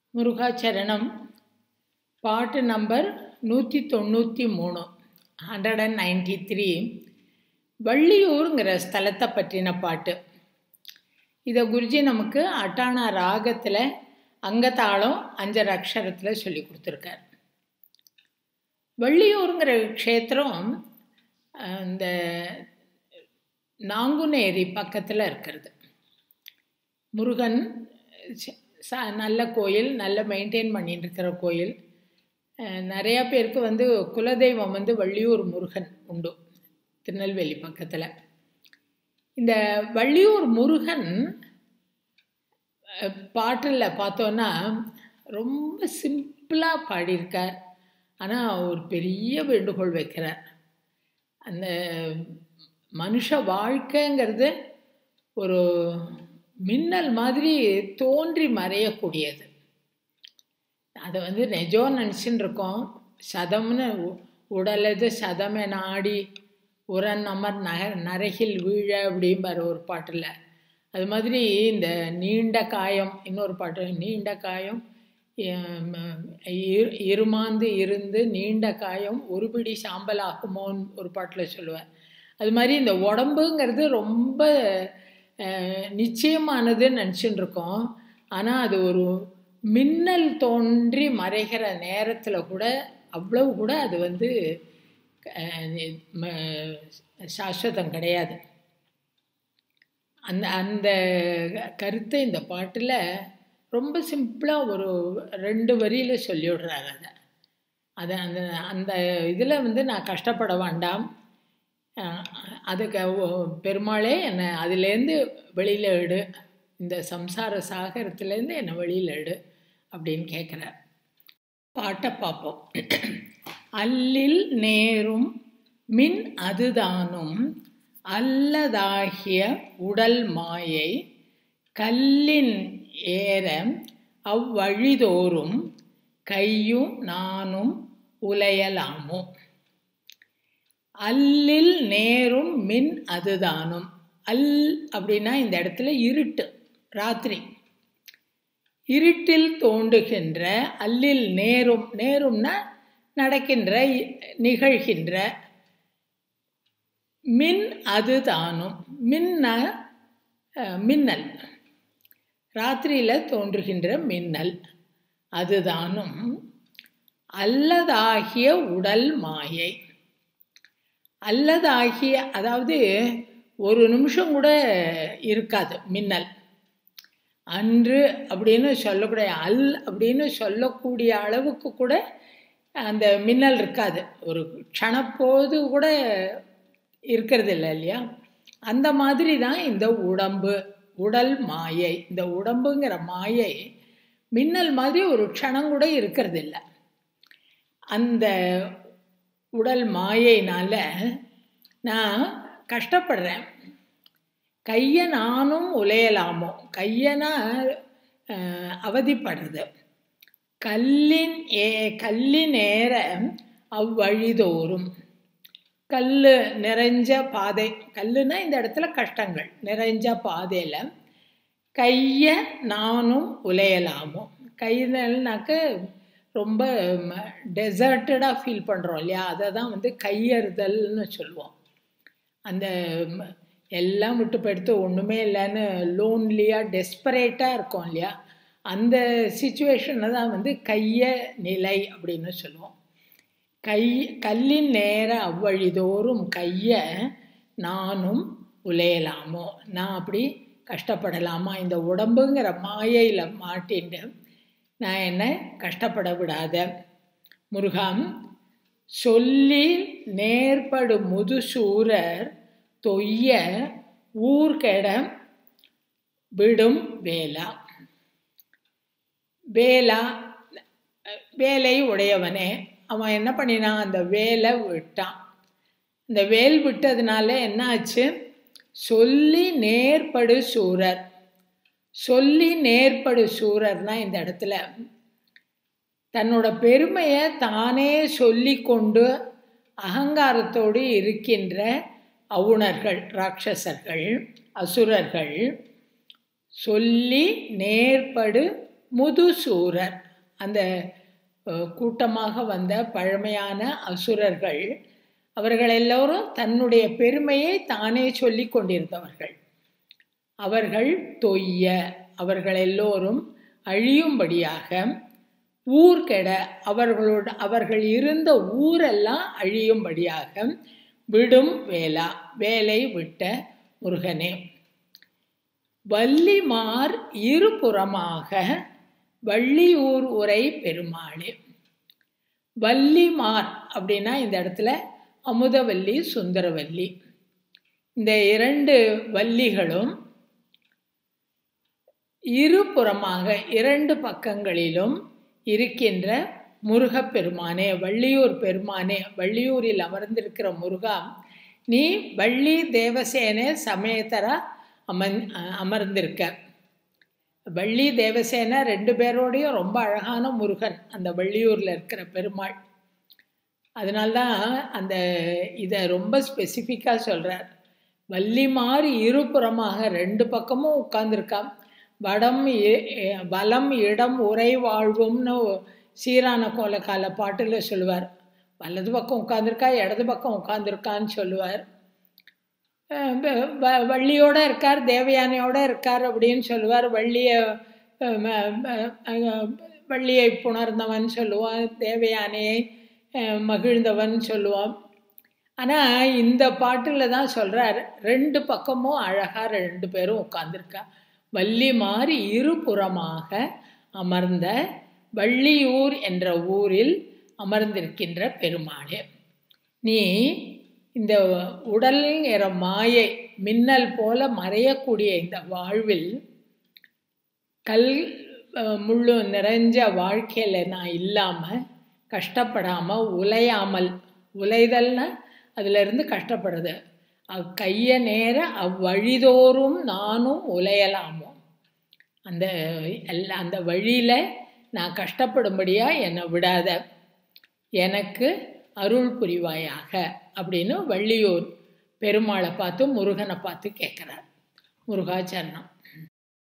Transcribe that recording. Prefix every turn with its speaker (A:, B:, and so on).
A: முருகாச்சரணம் பாட்டு நம்பர் நூற்றி தொண்ணூற்றி மூணு ஹண்ட்ரட் அண்ட் நைன்டி த்ரீ வள்ளியூருங்கிற ஸ்தலத்தை பற்றின பாட்டு இதை குருஜி நமக்கு அட்டானா ராகத்தில் அங்கத்தாளம் அஞ்சரை அக்ஷரத்தில் சொல்லி கொடுத்துருக்கார் வள்ளியூருங்கிற க்ஷேத்திரம் இந்த நாங்குநேரி பக்கத்தில் இருக்கிறது முருகன் ச நல்ல கோயில் நல்ல மெயின்டைன் பண்ணிட்டு இருக்கிற கோயில் நிறையா பேருக்கு வந்து குலதெய்வம் வந்து வள்ளியூர் முருகன் உண்டு திருநெல்வேலி பக்கத்தில் இந்த வள்ளியூர் முருகன் பாட்டில் பார்த்தோன்னா ரொம்ப சிம்பிளாக பாடியிருக்கார் ஆனால் ஒரு பெரிய வேண்டுகோள் வைக்கிறார் அந்த மனுஷ வாழ்க்கைங்கிறது ஒரு மின்னல் மாதிரி தோன்றி மறையக்கூடியது அதை வந்து நெஜம் நினச்சின்னு இருக்கோம் சதம்னு உடலது சதமே நாடி உரன் அமர் நக நரகில் வீழ அப்படிம்பார் ஒரு பாட்டில் அது மாதிரி இந்த நீண்ட காயம் இன்னொரு பாட்டு நீண்ட காயம் இருமாந்து இருந்து நீண்ட காயம் ஒருபிடி சாம்பல் ஆகுமோன்னு ஒரு பாட்டில் சொல்லுவார் அது மாதிரி இந்த உடம்புங்கிறது ரொம்ப நிச்சயமானதுன்னு நினச்சின்னு இருக்கோம் ஆனால் அது ஒரு மின்னல் தோன்றி மறைகிற நேரத்தில் கூட அவ்வளவு கூட அது வந்து சாஸ்வதம் கிடையாது அந்த அந்த கருத்தை இந்த பாட்டில் ரொம்ப சிம்பிளாக ஒரு ரெண்டு வரியில் சொல்லிவிடுறாங்க அதை அதை அந்த அந்த இதில் வந்து நான் கஷ்டப்பட வேண்டாம் அதுக்கு பெருமாளே என்னை அதுலேருந்து வெளியில் எடு இந்த சம்சார சாகரத்துலேருந்து என்னை வெளியில் எடு அப்படின்னு கேட்குறார் பாட்டை பார்ப்போம் அல்லில் நேரும் மின் அதுதானும் அல்லதாகிய உடல் மாயை கல்லின் ஏற அவ்வழிதோறும் கையும் நானும் உலையலாமோ அல்லில் நேரும் மின் அதுதானும் அல் அப்படின்னா இந்த இடத்துல இருட்டு ராத்திரி இருட்டில் தோண்டுகின்ற அல்லில் நேரும் நேரும்னா நடக்கின்ற நிகழ்கின்ற மின் அதுதானும் மின்ன மின்னல் ராத்திரியில் தோன்றுகின்ற மின்னல் அதுதானும் அல்லதாகிய உடல் மாயை அல்லதாகிய அதாவது ஒரு நிமிஷம் கூட இருக்காது மின்னல் அன்று அப்படின்னு சொல்லக்கூடிய அல் அப்படின்னு சொல்லக்கூடிய அளவுக்கு கூட அந்த மின்னல் இருக்காது ஒரு க்ஷணப்போது கூட இருக்கிறது இல்லை இல்லையா அந்த மாதிரி தான் இந்த உடம்பு உடல் மாயை இந்த உடம்புங்கிற மாயை மின்னல் மாதிரி ஒரு க்ஷணம் கூட இருக்கிறது இல்லை அந்த உடல் மாயைனால நான் கஷ்டப்படுறேன் கையை நானும் உலையலாமோ கையனா அவதிப்படுறது கல்லின் ஏ கல்லின் ஏற அவ்வழிதோறும் கல் நிறைஞ்ச பாதை கல்லுனா இந்த இடத்துல கஷ்டங்கள் நிறைஞ்ச பாதையில் கையை நானும் உலையலாமோ கையில்னாக்க ரொம்ப டெசர்ட்டடாக ஃபீல் பண்ணுறோம் இல்லையா அதை தான் வந்து கையறுதல்னு சொல்லுவோம் அந்த எல்லாம் விட்டு போயிடுத்து ஒன்றுமே இல்லைன்னு லோன்லியாக டெஸ்பரேட்டாக இருக்கும் இல்லையா அந்த சுச்சுவேஷனை தான் வந்து கைய நிலை அப்படின்னு சொல்லுவோம் கை கல்லின் நேர அவ்வழிதோறும் கையை நானும் உலையலாமோ நான் அப்படி கஷ்டப்படலாமா இந்த உடம்புங்கிற மாயையில் மாட்டின்ட்டு நான் என்ன கஷ்டப்பட விடாத முருகம் சொல்லி நேர்படு முதுசூரர் தொய்ய ஊர்கெட விடும் வேலா வேலா வேலை உடையவனே அவன் என்ன பண்ணினான் அந்த வேலை விட்டான் இந்த வேல் விட்டதுனால என்ன ஆச்சு சொல்லி நேர்படு சூரர் சொல்லி நேர்படு சூரர்னா இந்த இடத்துல தன்னோட பெருமையை தானே சொல்லி கொண்டு அகங்காரத்தோடு இருக்கின்ற அவுணர்கள் ராட்சசர்கள் அசுரர்கள் சொல்லி நேர்படு முதுசூரர் அந்த அஹ், கூட்டமாக வந்த பழமையான அசுரர்கள் அவர்கள் எல்லோரும் தன்னுடைய பெருமையை தானே சொல்லிக் கொண்டிருந்தவர்கள் அவர்கள் தொய்ய அவர்கள் எல்லோரும் அழியும்படியாக ஊர் கெட அவர்களோட அவர்கள் இருந்த ஊரெல்லாம் அழியும்படியாக விடும் வேலா வேலை விட்ட முருகனே வள்ளிமார் இருபுறமாக வள்ளியூர் உரை பெருமாளே வள்ளிமார் அப்படின்னா இந்த இடத்துல அமுதவல்லி சுந்தரவல்லி இந்த இரண்டு வள்ளிகளும் இருபுறமாக இரண்டு பக்கங்களிலும் இருக்கின்ற முருகப்பெருமானே வள்ளியூர் பெருமானே வள்ளியூரில் அமர்ந்திருக்கிற முருகா நீ வள்ளி தேவசேனே சமேதரா அமன் அமர்ந்திருக்க வள்ளி தேவசேனா ரெண்டு பேரோடையும் ரொம்ப அழகான முருகன் அந்த வள்ளியூரில் இருக்கிற பெருமாள் அதனால்தான் அந்த இதை ரொம்ப ஸ்பெசிஃபிக்காக சொல்கிறார் வள்ளி மாதிரி இருபுறமாக ரெண்டு பக்கமும் உட்கார்ந்துருக்கான் வடம் இ- இ- வலம் இடம் உரை வாழ்வும்னு சீரான கோலக்கால பாட்டில் சொல்லுவார் வலது பக்கம் உட்காந்துருக்கா இடது பக்கம் உட்காந்துருக்கான்னு சொல்லுவார் அஹ் வ- வ- வள்ளியோட இருக்கார் தேவயானையோட இருக்கார் அப்படின்னு சொல்லுவார் வள்ளியை அஹ் ம- ம- அஹ் வள்ளியை புணர்ந்தவன் சொல்லுவான் தேவயானையை அஹ் மகிழ்ந்தவன் சொல்லுவான் ஆனால் இந்த பாட்டில் தான் சொல்கிறார் ரெண்டு பக்கமும் அழகாக ரெண்டு பேரும் உட்காந்துருக்கா வள்ளி மாறி இருபுறமாக அமர்ந்த வள்ளியூர் என்ற ஊரில் அமர்ந்திருக்கின்ற பெருமாளே நீ இந்த உடல் எற மாயை மின்னல் போல மறையக்கூடிய இந்த வாழ்வில் கல் அஹ், முள்ளு நிறைஞ்ச வாழ்க்கையில் நான் இல்லாமல் கஷ்டப்படாமல் உலையாமல் உலைதல்னா அதிலிருந்து கஷ்டப்படுறது அவ் கைய நேர அவ்வழிதோறும் நானும் உலையலாமோ அந்த எல்லா அந்த வழியில் நான் கஷ்டப்படும்படியாக என்னை விடாத எனக்கு அருள் புரிவாயாக அப்படின்னு வள்ளியூர் பெருமாளை பார்த்து முருகனை பார்த்து கேட்குறார் முருகாச்சரணம்